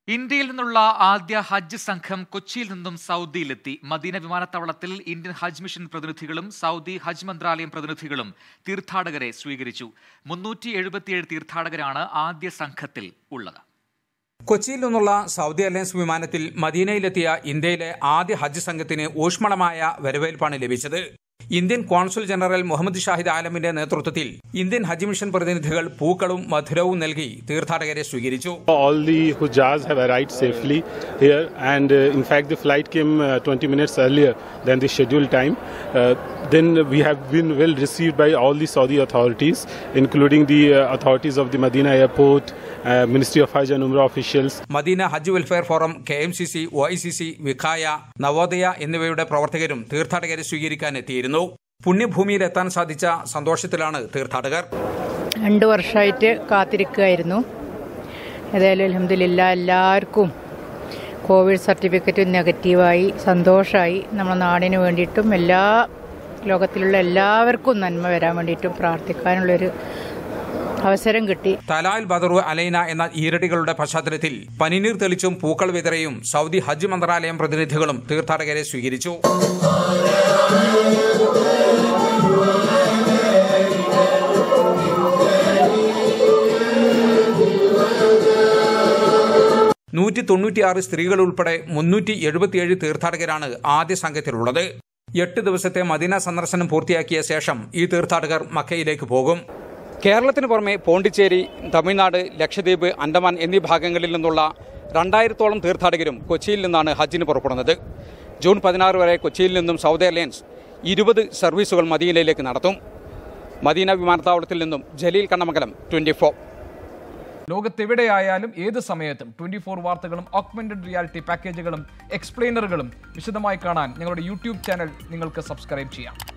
ഇന്ത്യയിൽ നിന്നുള്ള ആദ്യ ഹജ്ജ് സംഘം കൊച്ചിയിൽ നിന്നും സൗദിയിലെത്തി മദീന വിമാനത്താവളത്തിൽ ഇന്ത്യൻ ഹജ്ജ് മിഷൻ പ്രതിനിധികളും സൗദി ഹജ്ജ് മന്ത്രാലയം പ്രതിനിധികളും തീർത്ഥാടകരെ സ്വീകരിച്ചു മുന്നൂറ്റി എഴുപത്തിയേഴ് തീർത്ഥാടകരാണ് ആദ്യ സംഘത്തിൽ ഉള്ളത് കൊച്ചിയിൽ നിന്നുള്ള സൗദി അലയൻസ് വിമാനത്തിൽ മദീനയിലെത്തിയ ഇന്ത്യയിലെ ആദ്യ ഹജ്ജ് സംഘത്തിന് ഊഷ്മളമായ വരവേൽപ്പാണ് ലഭിച്ചത് Indian consul general Muhammad Shahid ആലമിന്റെ നേതൃത്വത്തിൽ ഇന്ത്യൻ ഹജ്ജ് മിഷൻ പ്രതിനിധികൾ പൂക്കളും മധുരവും നൽകി തീർത്ഥാടകരെ സ്വീകരിച്ചു All the Hujjaz have arrived safely here, and uh, in fact, the flight came uh, 20 minutes earlier than the scheduled time. Uh, then we have been well received by all the Saudi authorities, including the uh, authorities of the Medina airport, uh, Ministry of Hajj and Umrah officials, Medina ഹജ്ജ് welfare forum K M C C O I C C Vikhaya Navodaya എന്നിവയുടെ പ്രവർത്തകരും തീർത്ഥാടകരെ സ്വീകരിക്കാൻ എത്തിയിരുന്നു പുണ്യഭൂമിയിൽ എത്താൻ സാധിച്ച സന്തോഷത്തിലാണ് തീർത്ഥാടകർ രണ്ട് വർഷമായിട്ട് കാത്തിരിക്കുകയായിരുന്നു ഏതായാലും അലഹമില്ല എല്ലാവർക്കും കോവിഡ് സർട്ടിഫിക്കറ്റ് നെഗറ്റീവായി സന്തോഷമായി നമ്മുടെ നാടിന് വേണ്ടിയിട്ടും എല്ലാ ലോകത്തിലുള്ള എല്ലാവർക്കും നന്മ വരാൻ വേണ്ടിയിട്ടും പ്രാർത്ഥിക്കാനുള്ളൊരു അവസരം കിട്ടി തലാൽ ബദറു അലൈന എന്ന ഈരടികളുടെ പശ്ചാത്തലത്തിൽ പനിനീർ തെളിച്ചും പൂക്കൾ വിതറയും സൗദി ഹജ്ജ് മന്ത്രാലയം പ്രതിനിധികളും തീർത്ഥാടകരെ സ്വീകരിച്ചു നൂറ്റി തൊണ്ണൂറ്റിയാറ് സ്ത്രീകൾ ഉൾപ്പെടെ മുന്നൂറ്റി എഴുപത്തിയേഴ് തീർത്ഥാടകരാണ് ആദ്യ സംഘത്തിലുള്ളത് എട്ട് ദിവസത്തെ മദീന സന്ദർശനം പൂർത്തിയാക്കിയ ശേഷം ഈ തീർത്ഥാടകർ മക്കയിലേക്ക് പോകും കേരളത്തിന് പുറമെ പോണ്ടിച്ചേരി തമിഴ്നാട് ലക്ഷദ്വീപ് അണ്ടമാൻ എന്നീ ഭാഗങ്ങളിൽ നിന്നുള്ള രണ്ടായിരത്തോളം തീർത്ഥാടകരും കൊച്ചിയിൽ നിന്നാണ് ഹജ്ജിന് പുറപ്പെടുന്നത് ജൂൺ പതിനാറ് വരെ കൊച്ചിയിൽ നിന്നും സൗദി എയർലൈൻസ് ഇരുപത് സർവീസുകൾ മദീനയിലേക്ക് നടത്തും മദീന വിമാനത്താവളത്തിൽ നിന്നും ജലീൽ കണ്ണമംഗലം ട്വന്റി ഫോർ ലോകത്തെവിടെയായാലും ഏത് സമയത്തും ട്വന്റി ഫോർ വാർത്തകളും ഓഗ്മെന്റഡ് റിയാലിറ്റി പാക്കേജുകളും എക്സ്പ്ലെയിനറുകളും വിശദമായി കാണാൻ ഞങ്ങളുടെ യൂട്യൂബ് ചാനൽ നിങ്ങൾക്ക് സബ്സ്ക്രൈബ് ചെയ്യാം